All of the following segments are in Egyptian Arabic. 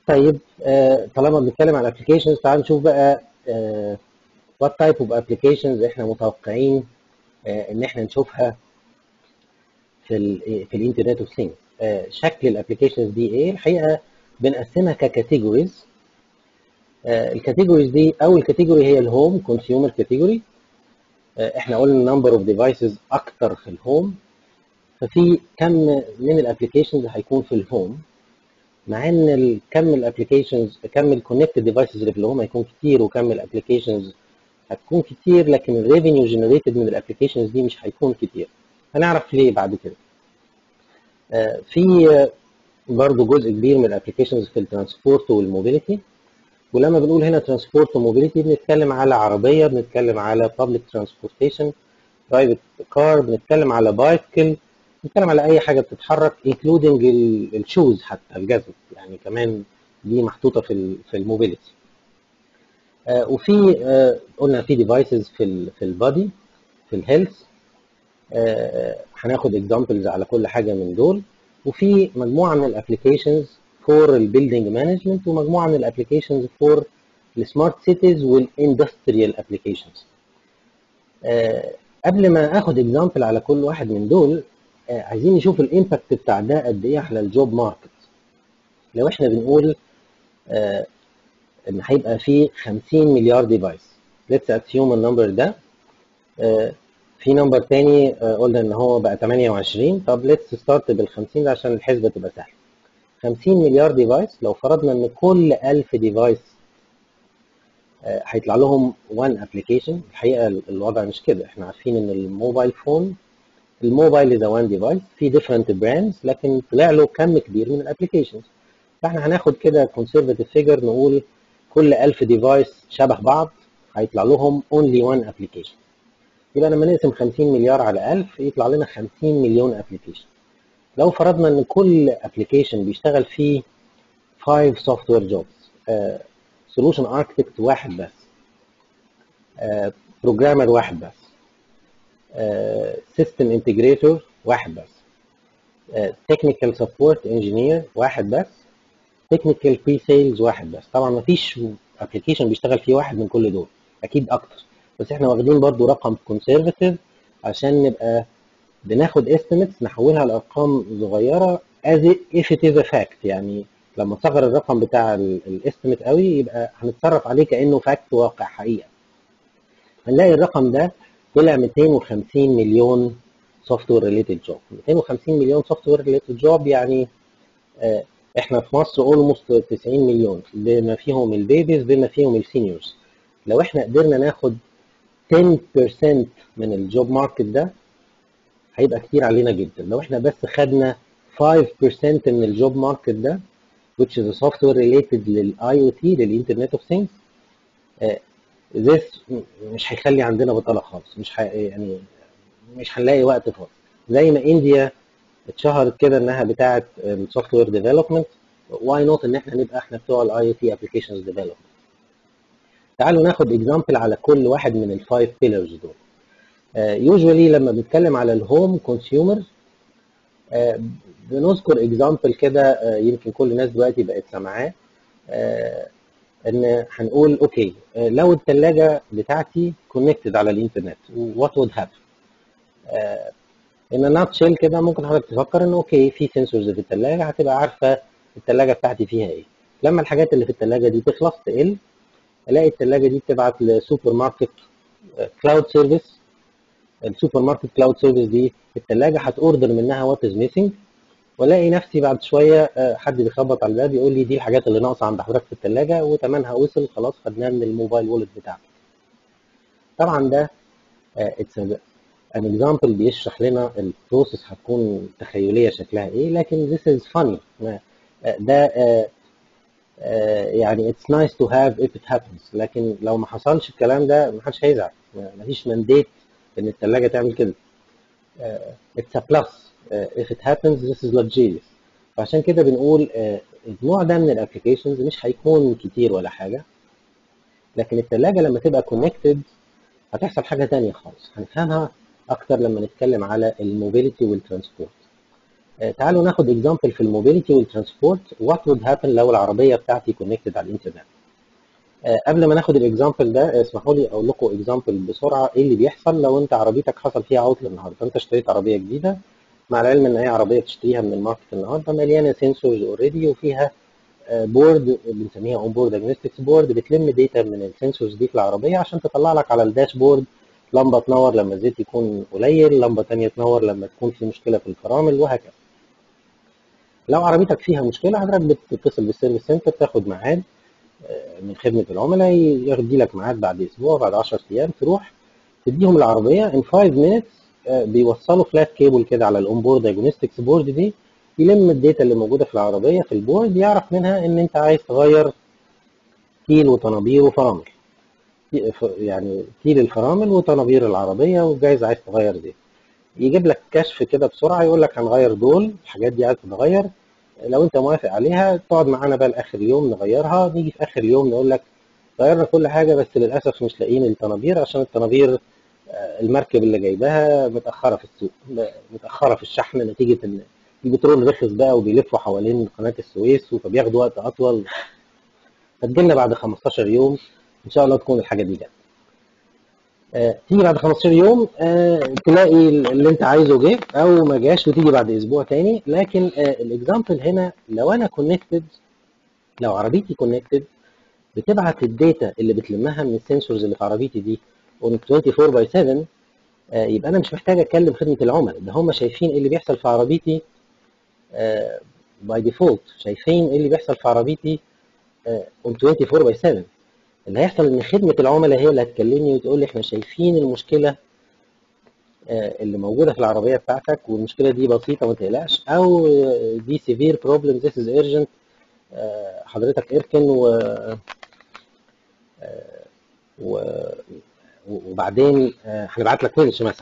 طيب آه، طالما بنتكلم عن ابلكيشنز تعال نشوف بقى وات تايب اوف ابلكيشنز احنا متوقعين آه، ان احنا نشوفها في ال في الانترنت اوف ثينجز شكل الابلكيشنز دي ايه الحقيقه بنقسمها ككاتيجوريز الكاتيجوريز دي اول كاتيجوري هي الهوم كونسيومر كاتيجوري احنا قلنا نمبر اوف ديفايسز اكتر في الهوم ففي كم من الابلكيشنز هيكون في الهوم مع ان ال- كم الابلكيشنز كم الكونكتد ديفايسز اللي في الهوم هيكون كتير وكم الابلكيشنز هتكون كتير لكن الريفينيو جنريتد من الابلكيشنز دي مش هيكون كتير هنعرف ليه بعد كده آه، في آه، برضو جزء كبير من الابلكيشنز في الترانسبورت والموبيليتي ولما بنقول هنا ترانسبورت وموبيليتي بنتكلم على عربيه بنتكلم على بابليك ترانسبورتيشن برايفت كار بنتكلم على بايسكل بنتكلم على اي حاجه بتتحرك انكلودنج الشوز حتى الجزم يعني كمان دي محطوطه في ال في الموبيليتي آه، وفي آه، قلنا في ديفايسز في ال في البادي في الهيلث هناخد اكزامبلز على كل حاجه من دول وفي مجموعه من الابلكيشنز فور البيلدينج مانجمنت ومجموعه من الابلكيشنز فور السمارت سيتيز والاندستريال ابلكيشنز قبل ما اخد اكزامبل على كل واحد من دول آه، عايزين نشوف الامباكت بتاع ده قد ايه على الجوب ماركت لو احنا بنقول آه، ان هيبقى في 50 مليار ديفايس ليتس اسيوم النمبر ده آه، في نمبر تاني آه، قلنا ان هو بقى 28 طب ليتس ستارت بال 50 ده عشان الحسبه تبقى سهله 50 مليار ديفايس لو فرضنا ان كل 1000 ديفايس آه، هيطلع لهم وان ابلكيشن الحقيقه الوضع مش كده احنا عارفين ان الموبايل فون الموبايل از وان ديفايس في ديفرنت براندز لكن طلع له كم كبير من الابلكيشنز فاحنا هناخد كده كونسرفاتيف فيجر نقول كل 1000 ديفايس شبه بعض هيطلع لهم اونلي وان ابلكيشن يبقى لما نقسم 50 مليار على 1000 يطلع لنا 50 مليون ابلكيشن لو فرضنا ان كل ابلكيشن بيشتغل فيه 5 سوفت وير جوبز سولوشن اركتكت واحد بس بروجرامر واحد بس سيستم انتجريتور واحد بس تكنيكال سبورت انجينير واحد بس تكنيكال بري سيلز واحد بس طبعا ما فيش ابلكيشن بيشتغل فيه واحد من كل دول اكيد اكتر بس احنا واخدين برضو رقم كونسرفاتيف عشان نبقى بناخد estimates نحولها لارقام صغيره as if it is a fact يعني لما تصغر الرقم بتاع الاستيميت قوي يبقى هنتصرف عليه كانه فاكت واقع حقيقه هنلاقي الرقم ده طلع 250 مليون سوفت وير ريليتد جوب 250 مليون سوفت وير ريليتد جوب يعني آه، احنا في مصر اولموست 90 مليون بما فيهم البيبيز بما فيهم السينيورز لو احنا قدرنا ناخد 10% من الجوب ماركت ده هيبقى كتير علينا جدا لو احنا بس خدنا 5% من الجوب ماركت ده which is a software related للاي او تي للانترنت اوف ثينجز this مش هيخلي عندنا بطاله خالص مش هي يعني مش هنلاقي وقت فاضي زي ما انديا اتشهرت كده انها بتاعه السوفت وير ديفلوبمنت واي نوت ان احنا نبقى احنا بتوع الاي او تي ابلكيشنز ديفلوبمنت تعالوا ناخد اكزامبل على كل واحد من الفايف بيلرز دول يوجوالي لما بنتكلم على الهوم كونسيومر بنذكر اكزامبل كده آه، يمكن كل الناس دلوقتي بقت سامعاه آه، ان هنقول اوكي آه، لو الثلاجه بتاعتي كونكتد على الانترنت وات وود هابن ان نوت شيل كده ممكن حضرتك تفكر ان اوكي في سنسورز في الثلاجه هتبقى عارفه الثلاجه بتاعتي فيها ايه لما الحاجات اللي في الثلاجه دي تخلص تقل الاقي الثلاجه دي بتبعت لسوبر ماركت كلاود سيرفيس السوبر ماركت كلاود سيرفيس دي الثلاجه هتوردر منها وات از ميسنج والاقي نفسي بعد شويه آه، حد بيخبط على الباب يقول لي دي الحاجات اللي ناقصه عند حضرتك في الثلاجه وثمنها وصل خلاص خدناه من الموبايل وولت بتاعك طبعا ده اتس ان اكزامبل بيشرح لنا البروسيس هتكون تخيليه شكلها ايه لكن this is funny ما- آه، ده آه، آه، يعني it's nice to have if it happens لكن لو ما حصلش الكلام ده ما حدش هيزعل ما- مفيش مانديت ان الثلاجه تعمل كده آه، it's a plus آه، if it happens this is luxurious فعشان كده بنقول آه، النوع ده من الابلكيشنز مش هيكون كتير ولا حاجه لكن الثلاجه لما تبقى كونكتد هتحصل حاجه تانية خالص هنفهمها اكتر لما نتكلم على الموبيليتي والترانسبورت آه، تعالوا ناخد اكزامبل في الموبيليتي والترانسبورت وات وود هابن لو العربيه بتاعتي كونكتد على الانترنت آه، قبل ما ناخد الاكزامبل ده اسمحوا لي اقول لكم اكزامبل بسرعه ايه اللي بيحصل لو انت عربيتك حصل فيها عطل النهارده انت اشتريت عربيه جديده مع العلم ان اي عربيه بتشتريها من الماركت النهارده مليانه سنسورز اوريدي وفيها بورد بنسميها اون بورد دايجنوستكس بورد بتلم داتا من السنسورز دي في العربيه عشان تطلع لك على الداشبورد لمبه تنور لما الزيت يكون قليل لمبه ثانيه تنور لما تكون في مشكله في الفرامل وهكذا لو عربيتك فيها مشكله حضرتك بتتصل بالسيرفيس سنتر تاخد ميعاد آه، من خدمه العملاء يدي لك ميعاد بعد اسبوع بعد 10 ايام تروح تديهم العربيه ان 5 minutes آه، بيوصلوا فلات كيبل كده على الاون بورد دايجنوستكس بورد دي يلم الداتا اللي موجوده في العربيه في البورد يعرف منها ان انت عايز تغير كيل وطنابير وفرامل يعني كيل الفرامل وطنابير العربيه وجايز عايز تغير دي يجيب لك كشف كده بسرعه يقول لك هنغير دول الحاجات دي عايز تتغير لو انت موافق عليها تقعد معانا بقى لاخر يوم نغيرها نيجي في اخر اليوم نقول لك غيرنا كل حاجه بس للاسف مش لاقيين الطنابير عشان الطنابير آه، المركب اللي جايباها متاخره في السوق متاخره في الشحن نتيجه ان البترول رخص بقى وبيلفوا حوالين قناه السويس فبياخدوا وقت اطول فتجيلنا بعد 15 يوم ان شاء الله تكون الحاجه دي جت آه، تيجي بعد 15 يوم آه، تلاقي اللي انت عايزه جه او ما جاش وتيجي بعد اسبوع تاني لكن الاكزامبل هنا لو انا كونكتد لو عربيتي كونكتد بتبعت الداتا اللي بتلمها من السنسورز اللي في عربيتي دي on 24 باي 7 آه، يبقى انا مش محتاج اتكلم خدمه العملاء ده هم شايفين ايه اللي بيحصل في عربيتي باي ديفولت شايفين ايه اللي بيحصل في عربيتي on 24 باي 7 اللي هيحصل ان خدمه العملاء هي اللي هتكلمني وتقول لي احنا شايفين المشكله آه، اللي موجوده في العربيه بتاعتك والمشكله دي بسيطه ما تقلقش او آه، دي سيفير بروبلم ذيس از ايرجنت حضرتك اركن و و وبعدين هنبعت لك وينش مثلا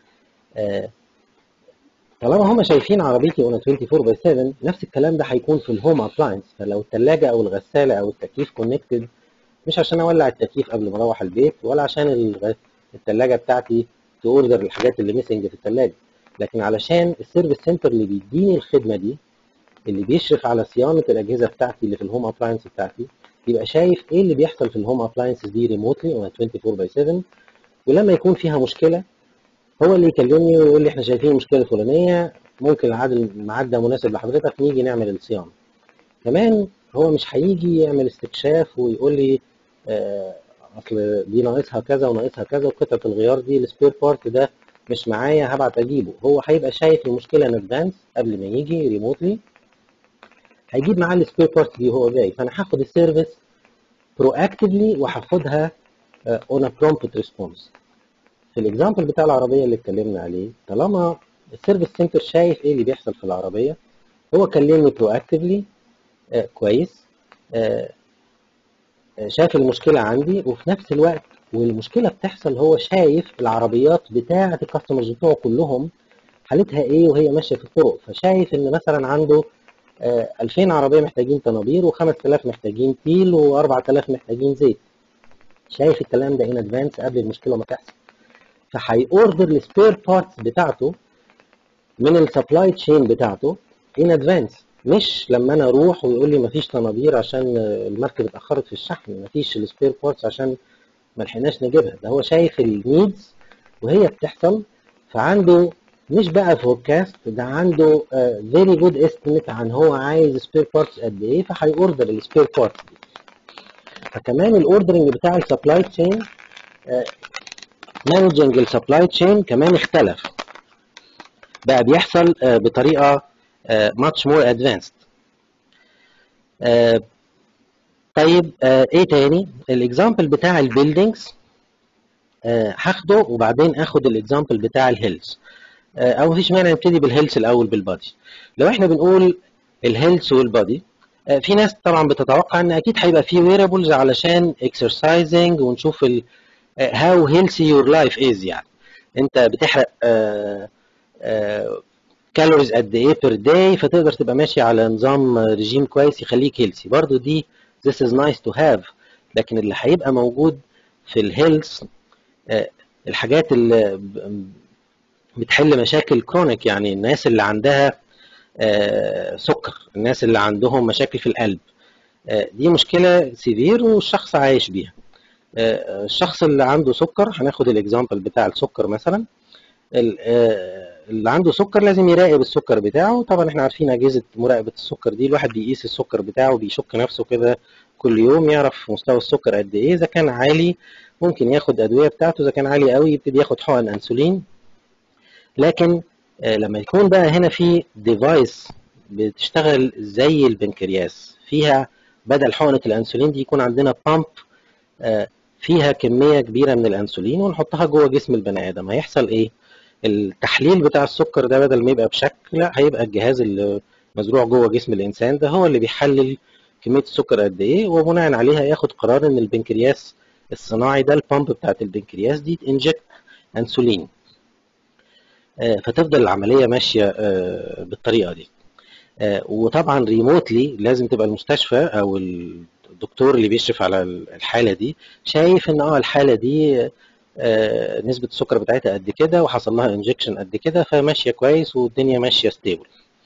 طالما هم شايفين عربيتي اون 24 باي 7 نفس الكلام ده هيكون في الهوم ابلاينس فلو الثلاجه او الغساله او التكييف كونكتد مش عشان اولع التكييف قبل ما اروح البيت ولا عشان الثلاجه بتاعتي توردر الحاجات اللي ميسنج في الثلاجه لكن علشان السيرفيس سنتر اللي بيديني الخدمه دي اللي بيشرف على صيانه الاجهزه بتاعتي اللي في الهوم ابلاينس بتاعتي يبقى شايف ايه اللي بيحصل في الهوم ابلاينسز دي ريموتلي اون 24 باي 7 ولما يكون فيها مشكله هو اللي يكلمني ويقول لي احنا شايفين المشكله الفلانيه ممكن العدد الميعاد ده مناسب لحضرتك نيجي نعمل الصيانه كمان هو مش هيجي يعمل استكشاف ويقول لي آه، اصل دي ناقصها كذا وناقصها كذا وقطعه الغيار دي السبير بارت ده مش معايا هبعت اجيبه هو هيبقى شايف المشكله ان ادفانس قبل ما يجي ريموتلي هيجيب معاه السبير بارت دي وهو جاي فانا هاخد السيرفيس برو اكتفلي وهاخدها اون ا برومبت ريسبونس في الاكزامبل بتاع العربيه اللي اتكلمنا عليه طالما السيرفيس سنتر شايف ايه اللي بيحصل في العربيه هو كلمني برو اكتفلي آه كويس آه شاف المشكله عندي وفي نفس الوقت والمشكله بتحصل هو شايف العربيات بتاعه الكاستمرز بتوعه كلهم حالتها ايه وهي ماشيه في الطرق فشايف ان مثلا عنده 2000 عربيه محتاجين طنابير و5000 محتاجين تيل و4000 محتاجين زيت شايف الكلام ده ان ادفانس قبل المشكله ما تحصل فهي اوردر السبير بارتس بتاعته من السبلاي تشين بتاعته ان ادفانس مش لما انا اروح ويقول لي مفيش طنابير عشان المركب اتاخرت في الشحن مفيش السبير بارتس عشان ما لحقناش نجيبها ده هو شايف النيدز وهي بتحصل فعنده مش بقى فوركاست ده عنده فيري جود استيميت عن هو عايز سبير بارتس قد ايه فهيوردر السبير بارتس دي فكمان الاوردرنج بتاع السبلاي تشين مانجنج السبلاي تشين كمان اختلف بقى بيحصل بطريقه much more advanced طيب ايه تاني الاكزامبل بتاع البيلدينجز هاخده وبعدين اخد الاكزامبل بتاع الهيلث او مفيش مانع نبتدي بالهيلث الاول بالبادي لو احنا بنقول الهيلث والبادي في ناس طبعا بتتوقع ان اكيد هيبقى في ويرابلز علشان اكسرسايزنج ونشوف هاو هيلثي يور لايف از يعني انت بتحرق كالوريز قد ايه بير داي فتقدر تبقى ماشي على نظام رجيم كويس يخليك هيلثي برضو دي this is nice to have لكن اللي هيبقى موجود في الهيلث الحاجات اللي بتحل مشاكل كرونيك يعني الناس اللي عندها آه، سكر الناس اللي عندهم مشاكل في القلب آه، دي مشكله سيفير والشخص عايش بيها آه، الشخص اللي عنده سكر هناخد الاكزامبل بتاع السكر مثلا ال- آه، اللي عنده سكر لازم يراقب السكر بتاعه طبعا احنا عارفين اجهزه مراقبه السكر دي الواحد بيقيس السكر بتاعه بيشك نفسه كده كل يوم يعرف مستوى السكر قد ايه اذا كان عالي ممكن ياخد ادويه بتاعته اذا كان عالي قوي يبتدي ياخد حقن انسولين لكن آه، لما يكون بقى هنا في ديفايس بتشتغل زي البنكرياس فيها بدل حقنه الانسولين دي يكون عندنا بامب فيها كميه كبيره من الانسولين ونحطها جوه جسم البني ادم هيحصل ايه التحليل بتاع السكر ده بدل ما يبقى بشكل لا هيبقى الجهاز اللي مزروع جوه جسم الانسان ده هو اللي بيحلل كميه السكر قد ايه وبناء عليها ياخد قرار ان البنكرياس الصناعي ده البامب بتاعت البنكرياس دي تنجكت انسولين آه، فتفضل العمليه ماشيه آه، بالطريقه دي آه، وطبعا ريموتلي لازم تبقى المستشفى او الدكتور اللي بيشرف على الحاله دي شايف ان اه الحاله دي آه، نسبه السكر بتاعتها قد كده وحصل لها انجكشن قد كده فماشيه كويس والدنيا ماشيه ستيبل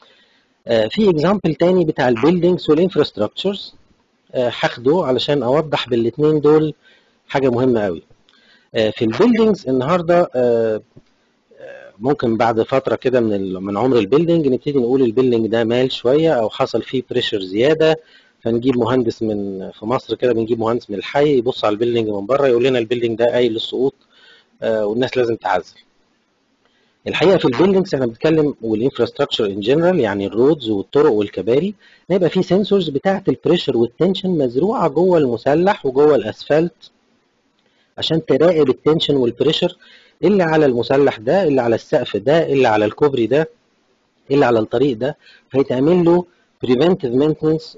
في اكزامبل تاني بتاع البيلدينجز والانفراستراكشرز هاخده علشان اوضح بالاثنين دول حاجه مهمه قوي آه، في البيلدينجز النهارده آه، ممكن بعد فتره كده من ال- من عمر البيلدينج نبتدي نقول البيلدينج ده مال شويه او حصل فيه بريشر زياده فنجيب مهندس من في مصر كده بنجيب مهندس من الحي يبص على البيلدينج من بره يقول لنا البيلدينج ده قايل للسقوط آه، والناس لازم تعزل الحقيقه في البيلدينجز احنا بنتكلم والانفراستراكشر ان جنرال يعني الرودز والطرق والكباري هيبقى في سنسورز بتاعه البريشر والتنشن مزروعه جوه المسلح وجوه الاسفلت عشان تراقب التنشن والبريشر اللي على المسلح ده اللي على السقف ده اللي على الكوبري ده اللي على الطريق ده فيتعمل له preventive maintenance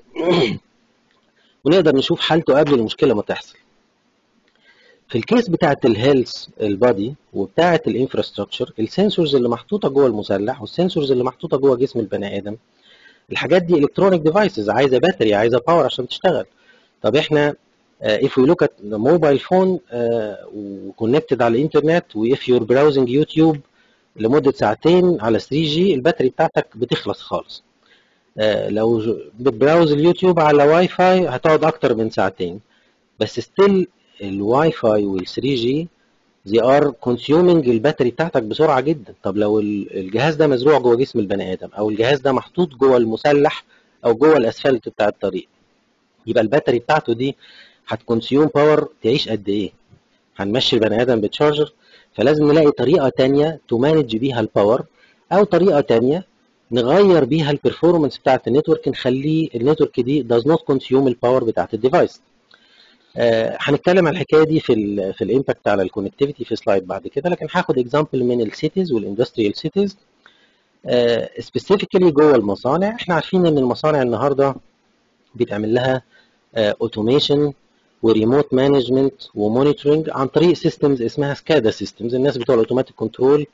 ونقدر نشوف حالته قبل المشكله ما تحصل في الكيس بتاعت الهيلث البادي وبتاعت الانفراستراكشر السنسورز اللي محطوطه جوه المسلح والسنسورز اللي محطوطه جوه جسم البني ادم الحاجات دي الكترونيك ديفايسز عايزه باتري عايزه باور عشان تشتغل طب احنا uh, if we look at the mobile phone uh, وكونكتد على الانترنت و if you're browsing يوتيوب لمده ساعتين على 3 جي الباتري بتاعتك بتخلص خالص آه، لو ج- بتبراوز اليوتيوب على واي فاي هتقعد اكتر من ساعتين بس ستيل الواي فاي وال 3 جي they are consuming الباتري بتاعتك بسرعه جدا طب لو ال- الجهاز ده مزروع جوه جسم البني ادم او الجهاز ده محطوط جوه المسلح او جوه الاسفلت بتاع الطريق يبقى الباتري بتاعته دي هتكونسيوم باور تعيش قد ايه هنمشي البني ادم بتشارجر فلازم نلاقي طريقه تانية تمانج بيها الباور او طريقه تانية نغير بيها البرفورمانس بتاعت النتورك نخليه النتورك دي does not consume الباور بتاعت الديفايس آه، هنتكلم عن الحكايه دي في ال في الامباكت على الكونكتيفيتي في سلايد بعد كده لكن هاخد اكزامبل من السيتيز والاندستريال سيتيز سبيسيفيكالي جوه المصانع احنا عارفين ان المصانع النهارده بيتعمل لها اوتوميشن وريموت مانجمنت ومونيتورنج عن طريق سيستمز اسمها سكادا سيستمز الناس بتوع الاوتوماتيك كنترول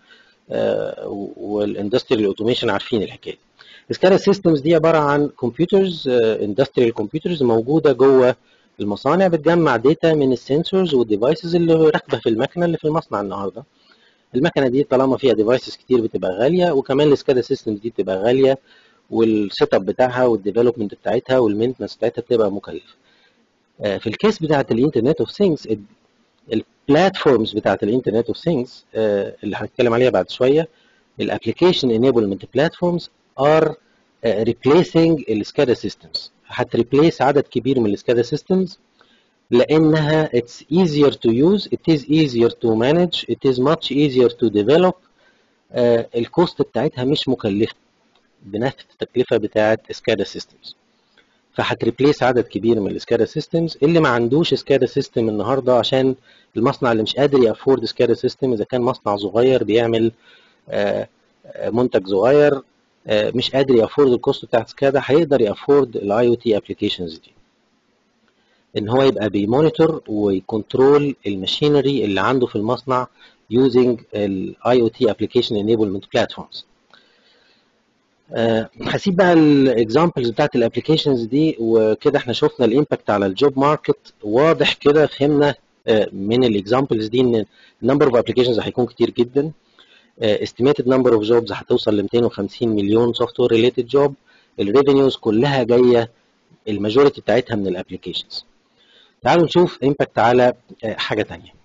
والاندستريال اوتوميشن عارفين الحكايه السكادا سيستمز دي عباره عن كمبيوترز اندستريال كمبيوترز موجوده جوه المصانع بتجمع داتا من السنسورز والديفايسز اللي راكبه في المكنه اللي في المصنع النهارده المكنه دي طالما فيها ديفايسز كتير بتبقى غاليه وكمان السكادا سيستمز دي بتبقى غاليه والسيت اب بتاعها والديفلوبمنت بتاعتها والمينتنس بتاعتها بتبقى مكلفه آه، في الكيس بتاعت الانترنت اوف ثينجز البلاتفورمز بتاعت الانترنت اوف ثينجز اللي هنتكلم عليها بعد شويه الابلكيشن انيبلمنت بلاتفورمز ار ريبليسنج السكادا سيستمز هتريبليس عدد كبير من السكادا سيستمز لانها it's easier to use it is easier to manage it is much easier to develop آه، الكوست بتاعتها مش مكلفه بنفس التكلفه بتاعت سكادا سيستمز فهتريبليس عدد كبير من السكادا سيستمز اللي ما عندوش سكادا سيستم النهارده عشان المصنع اللي مش قادر يافورد سكادا سيستم اذا كان مصنع صغير بيعمل آه، آه، منتج صغير آه، مش قادر يافورد الكوست بتاعت سكادا هيقدر يافورد الاي او تي ابلكيشنز دي ان هو يبقى بيمونيتور ويكنترول الماشينري اللي عنده في المصنع using الاي او تي ابلكيشن انيبلمنت بلاتفورمز هسيب بقى الاكزامبلز بتاعت الابلكيشنز دي وكده احنا شفنا الامباكت على الجوب ماركت واضح كده فهمنا آه، من الاكزامبلز دي ان النمبر اوف ابلكيشنز هيكون كتير جدا estimated number of jobs هتوصل ل 250 مليون سوفت وير ريليتد جوب الريفينيوز كلها جايه الماجوريتي بتاعتها من الابلكيشنز تعالوا نشوف امباكت على حاجه ثانيه